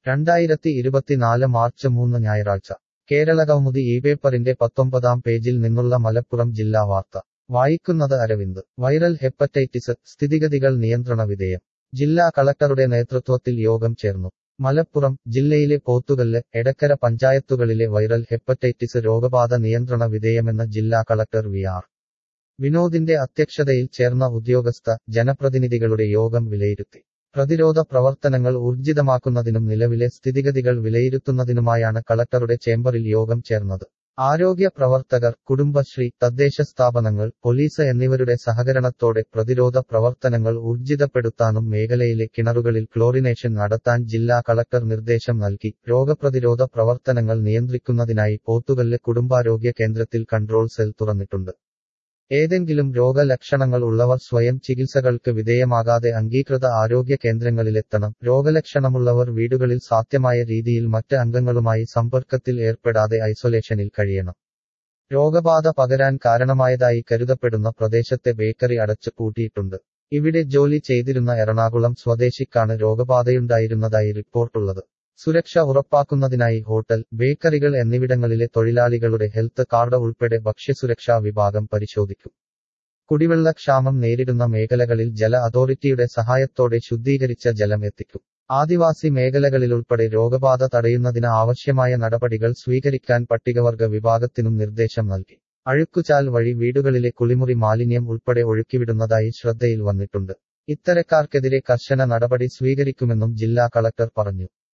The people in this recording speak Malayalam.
രണ്ടായിരത്തി ഇരുപത്തിനാല് മാർച്ച് മൂന്ന് ഞായറാഴ്ച കേരള കൗമുദി ഈ പേപ്പറിന്റെ പത്തൊമ്പതാം പേജിൽ നിന്നുള്ള മലപ്പുറം ജില്ലാ വാർത്ത വായിക്കുന്നത് അരവിന്ദ് വൈറൽ ഹെപ്പറ്റൈറ്റിസ് സ്ഥിതിഗതികൾ നിയന്ത്രണ വിധേയം ജില്ലാ കളക്ടറുടെ നേതൃത്വത്തിൽ യോഗം ചേർന്നു മലപ്പുറം ജില്ലയിലെ പോത്തുകല്ല് എടക്കര പഞ്ചായത്തുകളിലെ വൈറൽ ഹെപ്പറ്റൈറ്റിസ് രോഗബാധ നിയന്ത്രണ വിധേയമെന്ന് ജില്ലാ കളക്ടർ വി ആർ വിനോദിന്റെ അധ്യക്ഷതയിൽ ചേർന്ന ഉദ്യോഗസ്ഥ ജനപ്രതിനിധികളുടെ യോഗം വിലയിരുത്തി പ്രതിരോധ പ്രവർത്തനങ്ങൾ ഊർജിതമാക്കുന്നതിനും നിലവിലെ സ്ഥിതിഗതികൾ വിലയിരുത്തുന്നതിനുമായാണ് കളക്ടറുടെ ചേംബറിൽ യോഗം ചേർന്നത് ആരോഗ്യ പ്രവർത്തകർ കുടുംബശ്രീ തദ്ദേശ സ്ഥാപനങ്ങൾ പോലീസ് എന്നിവരുടെ സഹകരണത്തോടെ പ്രതിരോധ പ്രവർത്തനങ്ങൾ ഊർജിതപ്പെടുത്താനും മേഖലയിലെ കിണറുകളിൽ ക്ലോറിനേഷൻ നടത്താൻ ജില്ലാ കളക്ടർ നിർദ്ദേശം നൽകി രോഗപ്രതിരോധ പ്രവർത്തനങ്ങൾ നിയന്ത്രിക്കുന്നതിനായി പോത്തുകല്ല് കുടുംബാരോഗ്യ കേന്ദ്രത്തിൽ കൺട്രോൾ സെൽ തുറന്നിട്ടുണ്ട് ഏതെങ്കിലും രോഗലക്ഷണങ്ങൾ ഉള്ളവർ സ്വയം ചികിത്സകൾക്ക് വിധേയമാകാതെ അംഗീകൃത ആരോഗ്യ കേന്ദ്രങ്ങളിലെത്തണം രോഗലക്ഷണമുള്ളവർ വീടുകളിൽ സാധ്യമായ രീതിയിൽ മറ്റ് അംഗങ്ങളുമായി സമ്പർക്കത്തിൽ ഏർപ്പെടാതെ ഐസൊലേഷനിൽ കഴിയണം രോഗബാധ പകരാൻ കാരണമായതായി കരുതപ്പെടുന്ന പ്രദേശത്തെ ബേക്കറി അടച്ചു പൂട്ടിയിട്ടുണ്ട് ഇവിടെ ജോലി ചെയ്തിരുന്ന എറണാകുളം സ്വദേശിക്കാണ് രോഗബാധയുണ്ടായിരുന്നതായി റിപ്പോർട്ടുള്ളത് സുരക്ഷ ഉറപ്പാക്കുന്നതിനായി ഹോട്ടൽ ബേക്കറികൾ എന്നിവിടങ്ങളിലെ തൊഴിലാളികളുടെ ഹെൽത്ത് കാർഡ് ഉൾപ്പെടെ ഭക്ഷ്യസുരക്ഷാ വിഭാഗം പരിശോധിക്കും കുടിവെള്ള ക്ഷാമം നേരിടുന്ന മേഖലകളിൽ ജല അതോറിറ്റിയുടെ സഹായത്തോടെ ശുദ്ധീകരിച്ച ജലം എത്തിക്കും ആദിവാസി മേഖലകളിലുൾപ്പെടെ രോഗബാധ തടയുന്നതിന് ആവശ്യമായ നടപടികൾ സ്വീകരിക്കാൻ പട്ടികവർഗ വിഭാഗത്തിനും നിർദ്ദേശം നൽകി അഴുക്കുചാൽ വഴി വീടുകളിലെ കുളിമുറി മാലിന്യം ഉൾപ്പെടെ ഒഴുക്കിവിടുന്നതായി ശ്രദ്ധയിൽ വന്നിട്ടുണ്ട് ഇത്തരക്കാർക്കെതിരെ കർശന നടപടി സ്വീകരിക്കുമെന്നും ജില്ലാ കളക്ടർ പറഞ്ഞു